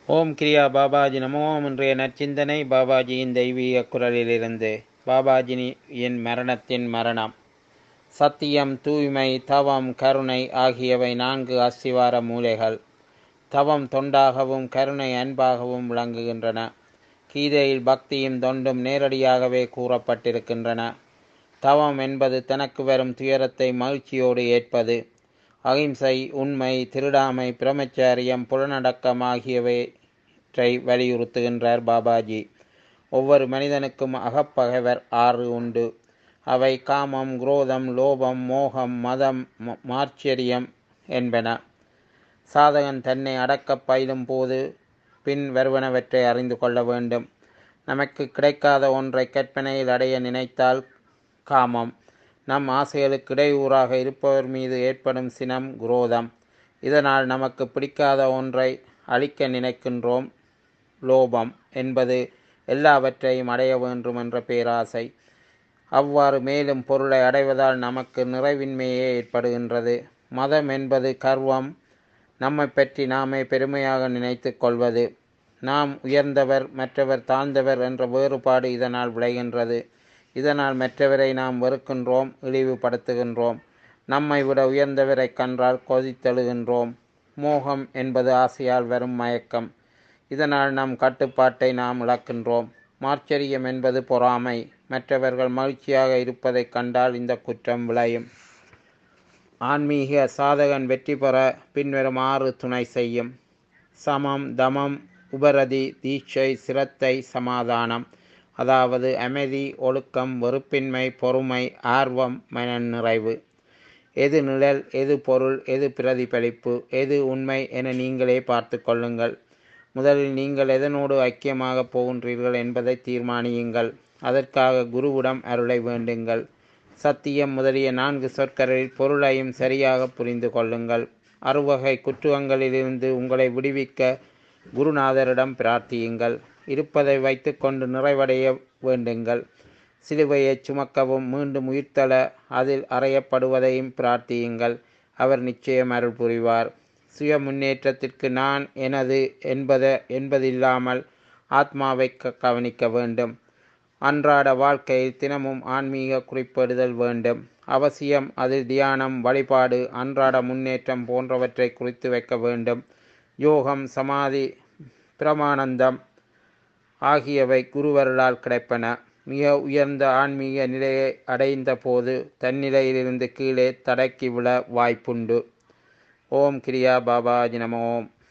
ஓம் கிரியா பாபாஜி நமோ இன்றைய நற்சிந்தனை பாபாஜியின் தெய்வீக குரலிலிருந்து பாபாஜியின் மரணத்தின் மரணம் சத்தியம் தூய்மை தவம் கருணை ஆகியவை நான்கு அஸ்திவார மூலைகள் தவம் தொண்டாகவும் கருணை அன்பாகவும் விளங்குகின்றன கீதையில் பக்தியும் தொண்டும் நேரடியாகவே கூறப்பட்டிருக்கின்றன தவம் என்பது தனக்கு வரும் துயரத்தை மகிழ்ச்சியோடு ஏற்பது அகிம்சை உண்மை திருடாமை பிரம்மச்சாரியம் புலனடக்கம் ஆகியவற்றை வலியுறுத்துகின்றார் பாபாஜி ஒவ்வொரு மனிதனுக்கும் அகப்பகைவர் ஆறு உண்டு அவை காமம் குரோதம் லோபம் மோகம் மதம் மார்ச்சரியம் என்பன சாதகன் தன்னை அடக்கப் பயிலும் போது பின் வருவனவற்றை அறிந்து கொள்ள வேண்டும் நமக்கு கிடைக்காத ஒன்றை கற்பனையில் அடைய நினைத்தால் காமம் நம் ஆசைகளுக்கு இடையூறாக இருப்பவர் மீது ஏற்படும் சினம் குரோதம் இதனால் நமக்கு பிடிக்காத ஒன்றை அழிக்க நினைக்கின்றோம் லோபம் என்பது எல்லாவற்றையும் அடைய வேண்டும் என்ற பேராசை அவ்வாறு மேலும் பொருளை அடைவதால் நமக்கு நிறைவின்மையே ஏற்படுகின்றது மதம் என்பது கர்வம் நம்மை பற்றி நாமே பெருமையாக நினைத்து கொள்வது நாம் உயர்ந்தவர் மற்றவர் தாழ்ந்தவர் என்ற வேறுபாடு இதனால் விளைகின்றது இதனால் மற்றவரை நாம் வெறுக்கின்றோம் இழிவுபடுத்துகின்றோம் நம்மை விட உயர்ந்தவரை கண்டால் கொதித்தெழுகின்றோம் மோகம் என்பது ஆசையால் வரும் மயக்கம் இதனால் நம் கட்டுப்பாட்டை நாம் இழக்கின்றோம் மார்ச்சரியம் என்பது பொறாமை மற்றவர்கள் மகிழ்ச்சியாக இருப்பதைக் கண்டால் இந்த குற்றம் விளையும் ஆன்மீக சாதகன் வெற்றி பெற பின்வரும் ஆறு துணை செய்யும் சமம் தமம் உபரதி தீட்சை சிரத்தை சமாதானம் அதாவது அமைதி ஒழுக்கம் வெறுப்பின்மை பொறுமை ஆர்வம் மன நிறைவு எது நிழல் எது பொருள் எது பிரதிபலிப்பு எது உண்மை என நீங்களே பார்த்து கொள்ளுங்கள் முதலில் நீங்கள் எதனோடு ஐக்கியமாக போகின்றீர்கள் என்பதை தீர்மானியுங்கள் அதற்காக குருவிடம் அருளை வேண்டுங்கள் சத்தியம் முதலிய நான்கு சொற்களில் பொருளையும் சரியாக புரிந்து கொள்ளுங்கள் அறுவகை குற்றங்களிலிருந்து உங்களை விடுவிக்க குருநாதரிடம் பிரார்த்தியுங்கள் இருப்பதை வைத்துக்கொண்டு நிறைவடைய வேண்டுங்கள் சிலுவையை சுமக்கவும் மீண்டும் உயிர்த்தள அதில் அறையப்படுவதையும் பிரார்த்தியுங்கள் அவர் நிச்சயம் அருள் புரிவார் சுய முன்னேற்றத்திற்கு நான் எனது என்பத என்பதில்லாமல் ஆத்மாவை கவனிக்க வேண்டும் அன்றாட வாழ்க்கையில் தினமும் ஆன்மீக குறிப்பிடுதல் வேண்டும் அவசியம் அதில் தியானம் வழிபாடு அன்றாட முன்னேற்றம் போன்றவற்றை குறித்து வைக்க வேண்டும் யோகம் சமாதி பிரமானந்தம் ஆகியவை குருவர்களால் கிடைப்பன மிக உயர்ந்த ஆன்மீக நிலையை அடைந்த போது தன்னிலையிலிருந்து கீழே தடக்கி விழ வாய்ப்புண்டு ஓம் கிரியா பாபாஜி நம ஓம்